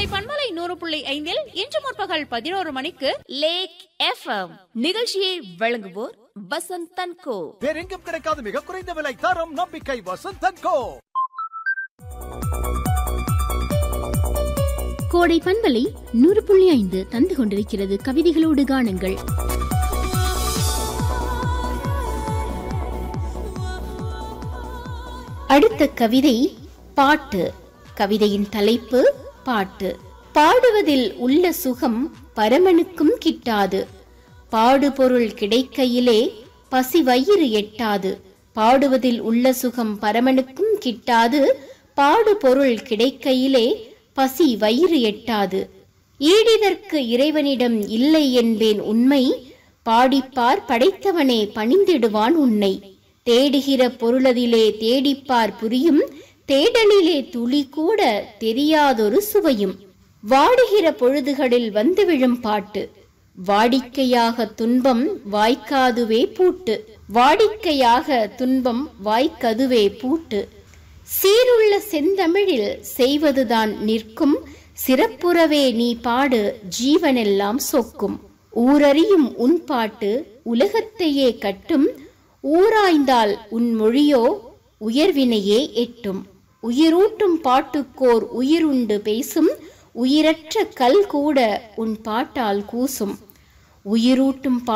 கோடை பண்பலை நூறு புள்ளி ஐந்தில் இன்று முற்பகல் பதினோரு மணிக்கு லேக் எஃப்எம் நிகழ்ச்சியை வழங்குவோர் வசந்த் தன்கோ வேறெங்கும் கிடைக்காத மிக குறைந்த விலை தரம் நம்பிக்கை வசந்தன் கோ கோடை பண்பலை நூறு புள்ளி ஐந்து தந்து கொண்டிருக்கிறது கவிதைகளோடு காணுங்கள் அடுத்த கவிதை பாட்டு கவிதையின் தலைப்பு பாட்டு பாடுவதில் உள்ள சுகம் பரமனுக்கும் கிட்டாது பாடுபொருள் கிடைக்கையிலே பசி வயிறு எட்டாது பாடுவதில் உள்ள சுகம் பரமனுக்கும் கிட்டாது பாடுபொருள் கிடைக்கையிலே பசி வயிறு எட்டாது ஈடிதற்கு இறைவனிடம் இல்லை என்பேன் உண்மை பாடிப்பார் படைத்தவனே பணிந்திடுவான் உன்னை தேடுகிற பொருளதிலே தேடிப்பார் புரியும் தேடலிலே துளி கூட தெரியாதொரு சுவையும் வாடுகிற பொழுதுகளில் வந்து விழும் பாட்டு வாடிக்கையாக துன்பம் வாய்க்காதுவே பூட்டு வாடிக்கையாக துன்பம் வாய்க்கதுவே பூட்டு சீருள்ள செந்தமிழில் செய்வதுதான் நிற்கும் சிறப்புறவே நீ பாடு ஜீவனெல்லாம் சொக்கும் ஊரறியும் உன் பாட்டு உலகத்தையே கட்டும் ஊராய்ந்தால் உன் மொழியோ உயர்வினையே எட்டும் உயிரூட்டும் பாட்டுக்கோர் உயிருண்டு பேசும் உயிரற்ற கல் கூட உன் பாட்டால் கூசும் உயிரூட்டும் பா